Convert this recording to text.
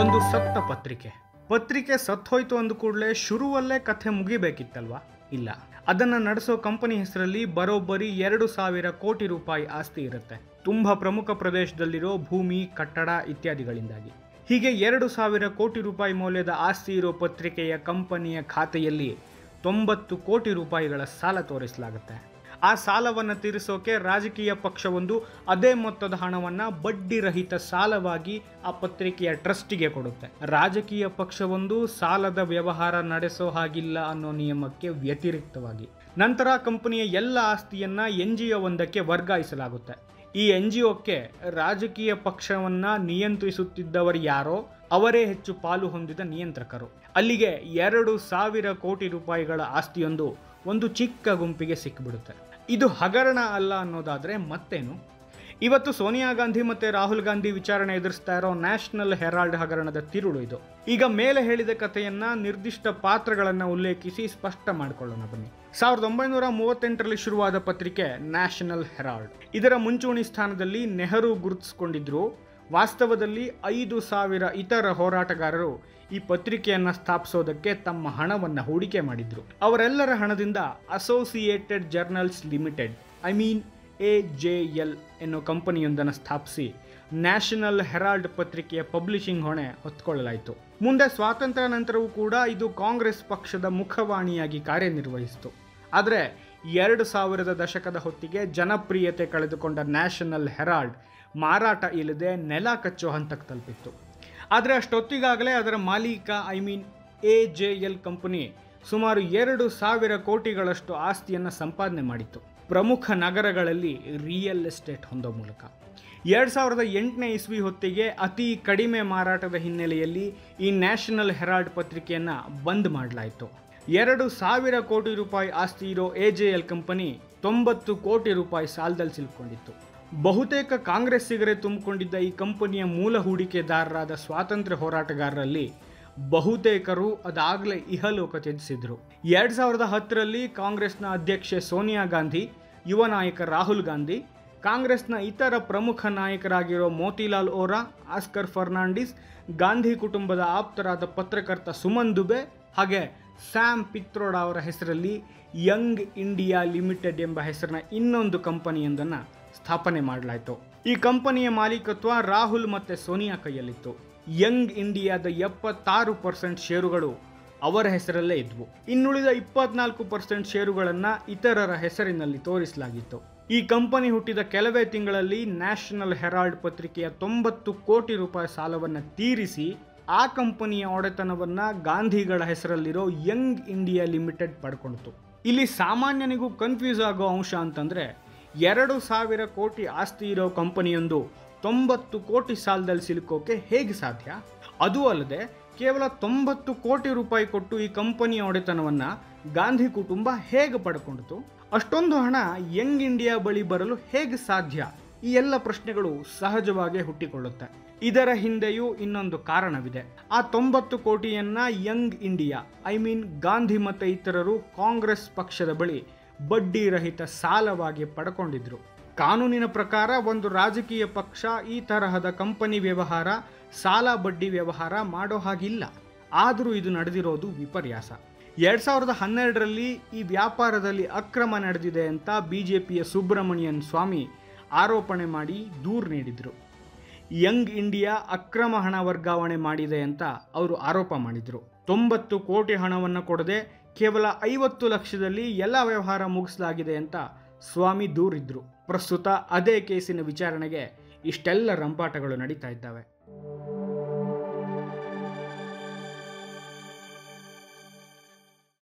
ಒಂದು ಸತ್ತ ಪತ್ರಿಕೆ ಪತ್ರಿಕೆ ಸತ್ತೋಯ್ತು ಅಂದ ಕೂಡಲೇ ಶುರುವಲ್ಲೇ ಕಥೆ ಮುಗಿಬೇಕಿತ್ತಲ್ವಾ ಇಲ್ಲ ಅದನ್ನು ನಡೆಸೋ ಕಂಪನಿ ಹೆಸರಲ್ಲಿ ಬರೋಬ್ಬರಿ ಎರಡು ಸಾವಿರ ಕೋಟಿ ರೂಪಾಯಿ ಆಸ್ತಿ ಇರುತ್ತೆ ತುಂಬ ಪ್ರಮುಖ ಪ್ರದೇಶದಲ್ಲಿರೋ ಭೂಮಿ ಕಟ್ಟಡ ಇತ್ಯಾದಿಗಳಿಂದಾಗಿ ಹೀಗೆ ಎರಡು ಸಾವಿರ ಕೋಟಿ ರೂಪಾಯಿ ಮೌಲ್ಯದ ಆಸ್ತಿ ಇರೋ ಪತ್ರಿಕೆಯ ಕಂಪನಿಯ ಖಾತೆಯಲ್ಲಿ ತೊಂಬತ್ತು ಕೋಟಿ ರೂಪಾಯಿಗಳ ಸಾಲ ತೋರಿಸಲಾಗುತ್ತೆ ಆ ಸಾಲವನ್ನು ತೀರಿಸೋಕೆ ರಾಜಕೀಯ ಪಕ್ಷವೊಂದು ಅದೇ ಮೊತ್ತದ ಹಣವನ್ನು ಬಡ್ಡಿ ರಹಿತ ಸಾಲವಾಗಿ ಆ ಪತ್ರಿಕೆಯ ಟ್ರಸ್ಟಿಗೆ ಕೊಡುತ್ತೆ ರಾಜಕೀಯ ಪಕ್ಷವೊಂದು ಸಾಲದ ವ್ಯವಹಾರ ನಡೆಸೋ ಹಾಗಿಲ್ಲ ಅನ್ನೋ ನಿಯಮಕ್ಕೆ ವ್ಯತಿರಿಕ್ತವಾಗಿ ನಂತರ ಕಂಪನಿಯ ಎಲ್ಲ ಆಸ್ತಿಯನ್ನ ಎನ್ ಜಿ ಒಂದಕ್ಕೆ ವರ್ಗಾಯಿಸಲಾಗುತ್ತೆ ಈ ಎನ್ ಜಿ ಒಕ್ಕೆ ರಾಜಕೀಯ ಪಕ್ಷವನ್ನ ನಿಯಂತ್ರಿಸುತ್ತಿದ್ದವರು ಯಾರೋ ಅವರೇ ಹೆಚ್ಚು ಪಾಲು ಹೊಂದಿದ ನಿಯಂತ್ರಕರು ಅಲ್ಲಿಗೆ ಎರಡು ಸಾವಿರ ಕೋಟಿ ರೂಪಾಯಿಗಳ ಆಸ್ತಿಯೊಂದು ಒಂದು ಚಿಕ್ಕ ಗುಂಪಿಗೆ ಸಿಕ್ಕಿಬಿಡುತ್ತೆ ಇದು ಹಗರಣ ಅಲ್ಲ ಅನ್ನೋದಾದ್ರೆ ಮತ್ತೇನು ಇವತ್ತು ಸೋನಿಯಾ ಗಾಂಧಿ ಮತ್ತೆ ರಾಹುಲ್ ಗಾಂಧಿ ವಿಚಾರಣೆ ಎದುರಿಸ್ತಾ ಇರೋ ನ್ಯಾಷನಲ್ ಹೆರಾಲ್ಡ್ ಹಗರಣದ ತಿರುಳು ಇದು ಈಗ ಮೇಲೆ ಹೇಳಿದ ಕಥೆಯನ್ನ ನಿರ್ದಿಷ್ಟ ಪಾತ್ರಗಳನ್ನ ಉಲ್ಲೇಖಿಸಿ ಸ್ಪಷ್ಟ ಮಾಡಿಕೊಳ್ಳೋಣ ಬನ್ನಿ ಸಾವಿರದ ಒಂಬೈನೂರ ಮೂವತ್ತೆಂಟರಲ್ಲಿ ಶುರುವಾದ ಪತ್ರಿಕೆ ನ್ಯಾಷನಲ್ ಹೆರಾಲ್ಡ್ ಇದರ ಮುಂಚೂಣಿ ಸ್ಥಾನದಲ್ಲಿ ನೆಹರು ಗುರುತಿಸಿಕೊಂಡಿದ್ರು ವಾಸ್ತವದಲ್ಲಿ ಐದು ಸಾವಿರ ಇತರ ಹೋರಾಟಗಾರರು ಈ ಪತ್ರಿಕೆಯನ್ನು ಸ್ಥಾಪಿಸೋದಕ್ಕೆ ತಮ್ಮ ಹಣವನ್ನು ಹೂಡಿಕೆ ಮಾಡಿದ್ರು ಅವರೆಲ್ಲರ ಹಣದಿಂದ Associated Journals Limited I mean A J L ಎನ್ನೋ ಕಂಪನಿಯೊಂದನ್ನು ಸ್ಥಾಪಿಸಿ ನ್ಯಾಷನಲ್ ಹೆರಾಲ್ಡ್ ಪತ್ರಿಕೆಯ ಪಬ್ಲಿಷಿಂಗ್ ಹೊಣೆ ಹೊತ್ಕೊಳ್ಳಲಾಯಿತು ಮುಂದೆ ಸ್ವಾತಂತ್ರ್ಯ ನಂತರವೂ ಕೂಡ ಇದು ಕಾಂಗ್ರೆಸ್ ಪಕ್ಷದ ಮುಖವಾಣಿಯಾಗಿ ಕಾರ್ಯನಿರ್ವಹಿಸಿತು ಆದರೆ ಎರಡು ಸಾವಿರದ ದಶಕದ ಹೊತ್ತಿಗೆ ಜನಪ್ರಿಯತೆ ಕಳೆದುಕೊಂಡ ನ್ಯಾಷನಲ್ ಹೆರಾಲ್ಡ್ ಮಾರಾಟ ಇಲ್ಲದೆ ನೆಲ ಕಚ್ಚೋ ಹಂತಕ್ಕೆ ತಲುಪಿತ್ತು ಆದರೆ ಅಷ್ಟೊತ್ತಿಗಾಗಲೇ ಅದರ ಮಾಲೀಕ I mean A J L company ಸುಮಾರು ಎರಡು ಸಾವಿರ ಕೋಟಿಗಳಷ್ಟು ಆಸ್ತಿಯನ್ನು ಸಂಪಾದನೆ ಮಾಡಿತ್ತು ಪ್ರಮುಖ ನಗರಗಳಲ್ಲಿ ರಿಯಲ್ ಎಸ್ಟೇಟ್ ಹೊಂದೋ ಮೂಲಕ ಎರಡು ಸಾವಿರದ ಎಂಟನೇ ಇಸ್ವಿ ಹೊತ್ತಿಗೆ ಅತಿ ಕಡಿಮೆ ಮಾರಾಟದ ಹಿನ್ನೆಲೆಯಲ್ಲಿ ಈ ನ್ಯಾಷನಲ್ ಹೆರಾಲ್ಡ್ ಪತ್ರಿಕೆಯನ್ನು ಬಂದ್ ಮಾಡಲಾಯಿತು ಎರಡು ಸಾವಿರ ಕೋಟಿ ರೂಪಾಯಿ ಆಸ್ತಿ ಇರೋ ಎ ಜೆ ಎಲ್ ಕಂಪನಿ ತೊಂಬತ್ತು ಕೋಟಿ ರೂಪಾಯಿ ಸಾಲದಲ್ಲಿ ಸಿಲ್ಕೊಂಡಿತ್ತು ಬಹುತೇಕ ಕಾಂಗ್ರೆಸ್ಸಿಗರೇ ತುಂಬಿಕೊಂಡಿದ್ದ ಈ ಕಂಪನಿಯ ಮೂಲ ಹೂಡಿಕೆದಾರರಾದ ಸ್ವಾತಂತ್ರ್ಯ ಹೋರಾಟಗಾರರಲ್ಲಿ ಬಹುತೇಕರು ಅದಾಗಲೇ ಇಹಲೋಕ ತ್ಯಜಿಸಿದ್ರು ಎರಡ್ ಸಾವಿರದ ಹತ್ತರಲ್ಲಿ ಕಾಂಗ್ರೆಸ್ನ ಅಧ್ಯಕ್ಷೆ ಸೋನಿಯಾ ಗಾಂಧಿ ಯುವ ನಾಯಕ ರಾಹುಲ್ ಗಾಂಧಿ ಕಾಂಗ್ರೆಸ್ನ ಇತರ ಪ್ರಮುಖ ನಾಯಕರಾಗಿರೋ ಮೋತಿಲಾಲ್ ಓರಾ ಆಸ್ಕರ್ ಫರ್ನಾಂಡಿಸ್ ಗಾಂಧಿ ಕುಟುಂಬದ ಆಪ್ತರಾದ ಪತ್ರಕರ್ತ ಸುಮನ್ ದುಬೆ ಹಾಗೆ ಸ್ಯಾಮ್ ಪಿತ್ರೋಡ ಅವರ ಹೆಸರಲ್ಲಿ ಯಂಗ್ ಇಂಡಿಯಾ ಲಿಮಿಟೆಡ್ ಎಂಬ ಹೆಸರಿನ ಇನ್ನೊಂದು ಕಂಪನಿಯೊಂದನ್ನು ಸ್ಥಾಪನೆ ಮಾಡಲಾಯಿತು ಈ ಕಂಪನಿಯ ಮಾಲೀಕತ್ವ ರಾಹುಲ್ ಮತ್ತು ಸೋನಿಯಾ ಕೈಯಲ್ಲಿತ್ತು ಯಂಗ್ ಇಂಡಿಯಾದ ಎಪ್ಪತ್ತಾರು ಪರ್ಸೆಂಟ್ ಷೇರುಗಳು ಅವರ ಹೆಸರಲ್ಲೇ ಇದ್ವು ಇನ್ನುಳಿದ ಇಪ್ಪತ್ನಾಲ್ಕು ಪರ್ಸೆಂಟ್ ಷೇರುಗಳನ್ನು ಇತರರ ಹೆಸರಿನಲ್ಲಿ ತೋರಿಸಲಾಗಿತ್ತು ಈ ಕಂಪನಿ ಹುಟ್ಟಿದ ಕೆಲವೇ ತಿಂಗಳಲ್ಲಿ ನ್ಯಾಷನಲ್ ಹೆರಾಲ್ಡ್ ಪತ್ರಿಕೆಯ ತೊಂಬತ್ತು ಕೋಟಿ ರೂಪಾಯಿ ಸಾಲವನ್ನು ತೀರಿಸಿ ಆ ಕಂಪನಿಯ ಒಡೆತನವನ್ನ ಗಾಂಧಿಗಳ ಹೆಸರಲ್ಲಿರೋ ಯಂಗ್ ಇಂಡಿಯಾ ಲಿಮಿಟೆಡ್ ಪಡ್ಕೊಂಡಿತು ಇಲ್ಲಿ ಸಾಮಾನ್ಯನಿಗೂ ಕನ್ಫ್ಯೂಸ್ ಆಗೋ ಅಂಶ ಅಂತಂದ್ರೆ ಎರಡು ಸಾವಿರ ಕೋಟಿ ಆಸ್ತಿ ಇರೋ ಕಂಪನಿಯೊಂದು ತೊಂಬತ್ತು ಕೋಟಿ ಸಾಲದಲ್ಲಿ ಸಿಲುಕೋಕೆ ಹೇಗೆ ಸಾಧ್ಯ ಅದೂ ಅಲ್ಲದೆ ಕೇವಲ ತೊಂಬತ್ತು ಕೋಟಿ ರೂಪಾಯಿ ಕೊಟ್ಟು ಈ ಕಂಪನಿಯ ಒಡೆತನವನ್ನ ಗಾಂಧಿ ಕುಟುಂಬ ಹೇಗೆ ಪಡ್ಕೊಂಡಿತು ಅಷ್ಟೊಂದು ಹಣ ಯಂಗ್ ಇಂಡಿಯಾ ಬಳಿ ಬರಲು ಹೇಗೆ ಸಾಧ್ಯ ಈ ಎಲ್ಲ ಪ್ರಶ್ನೆಗಳು ಸಹಜವಾಗಿ ಹುಟ್ಟಿಕೊಳ್ಳುತ್ತೆ ಇದರ ಹಿಂದೆಯೂ ಇನ್ನೊಂದು ಕಾರಣವಿದೆ ಆ ತೊಂಬತ್ತು ಕೋಟಿಯನ್ನ Young India I mean Gandhi ಮತ್ತು ಇತರರು ಕಾಂಗ್ರೆಸ್ ಪಕ್ಷದ ಬಳಿ ಬಡ್ಡಿ ರಹಿತ ಸಾಲವಾಗಿ ಪಡ್ಕೊಂಡಿದ್ರು ಕಾನೂನಿನ ಪ್ರಕಾರ ಒಂದು ರಾಜಕೀಯ ಪಕ್ಷ ಈ ತರಹದ ಕಂಪನಿ ವ್ಯವಹಾರ ಸಾಲ ಬಡ್ಡಿ ವ್ಯವಹಾರ ಮಾಡೋ ಹಾಗಿಲ್ಲ ಆದರೂ ಇದು ನಡೆದಿರೋದು ವಿಪರ್ಯಾಸ ಎರಡ್ ಸಾವಿರದ ಹನ್ನೆರಡರಲ್ಲಿ ಈ ವ್ಯಾಪಾರದಲ್ಲಿ ಅಕ್ರಮ ನಡೆದಿದೆ ಅಂತ ಬಿಜೆಪಿಯ ಸುಬ್ರಹ್ಮಣ್ಯನ್ ಸ್ವಾಮಿ ಆರೋಪಣೆ ಮಾಡಿ ದೂರು ನೀಡಿದರು ಯಂಗ್ ಇಂಡಿಯಾ ಅಕ್ರಮ ಹಣ ವರ್ಗಾವಣೆ ಮಾಡಿದೆ ಅಂತ ಅವರು ಆರೋಪ ಮಾಡಿದರು ತೊಂಬತ್ತು ಕೋಟಿ ಹಣವನ್ನು ಕೊಡದೆ ಕೇವಲ ಐವತ್ತು ಲಕ್ಷದಲ್ಲಿ ಎಲ್ಲ ವ್ಯವಹಾರ ಮುಗಿಸಲಾಗಿದೆ ಅಂತ ಸ್ವಾಮಿ ದೂರಿದ್ರು ಪ್ರಸ್ತುತ ಅದೇ ಕೇಸಿನ ವಿಚಾರಣೆಗೆ ಇಷ್ಟೆಲ್ಲ ರಂಪಾಟಗಳು ನಡೀತಾ ಇದ್ದಾವೆ